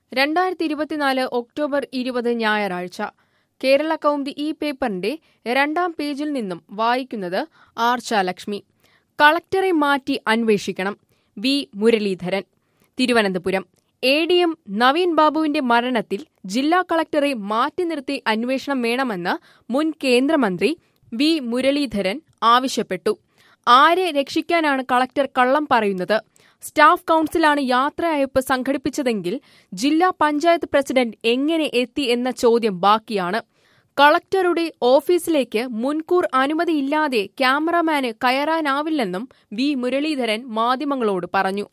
രണ്ടായിരത്തി ഇരുപത്തിനാല് ഒക്ടോബർ ഇരുപത് ഞായറാഴ്ച കേരള കൗമുദി ഈ പേപ്പറിന്റെ രണ്ടാം പേജിൽ നിന്നും വായിക്കുന്നത് ആർച്ചാലക്ഷ്മി കളക്ടറെ മാറ്റി അന്വേഷിക്കണം V Muraleedharan Thiruvananthapuram A D M Naveen ബാബുവിന്റെ മരണത്തിൽ ജില്ലാ കളക്ടറെ മാറ്റി നിർത്തി അന്വേഷണം വേണമെന്ന് മുൻ കേന്ദ്രമന്ത്രി വി മുരളീധരൻ ആവശ്യപ്പെട്ടു ആരെ രക്ഷിക്കാനാണ് കളക്ടർ കള്ളം പറയുന്നത് സ്റ്റാഫ് കൌൺസിലാണ് യാത്രയയപ്പ് സംഘടിപ്പിച്ചതെങ്കിൽ ജില്ലാ പഞ്ചായത്ത് പ്രസിഡന്റ് എങ്ങനെ എത്തി എന്ന ചോദ്യം ബാക്കിയാണ് കളക്ടറുടെ ഓഫീസിലേക്ക് മുൻകൂർ അനുമതിയില്ലാതെ ക്യാമറമാന് കയറാനാവില്ലെന്നും വി മുരളീധരൻ മാധ്യമങ്ങളോട് പറഞ്ഞു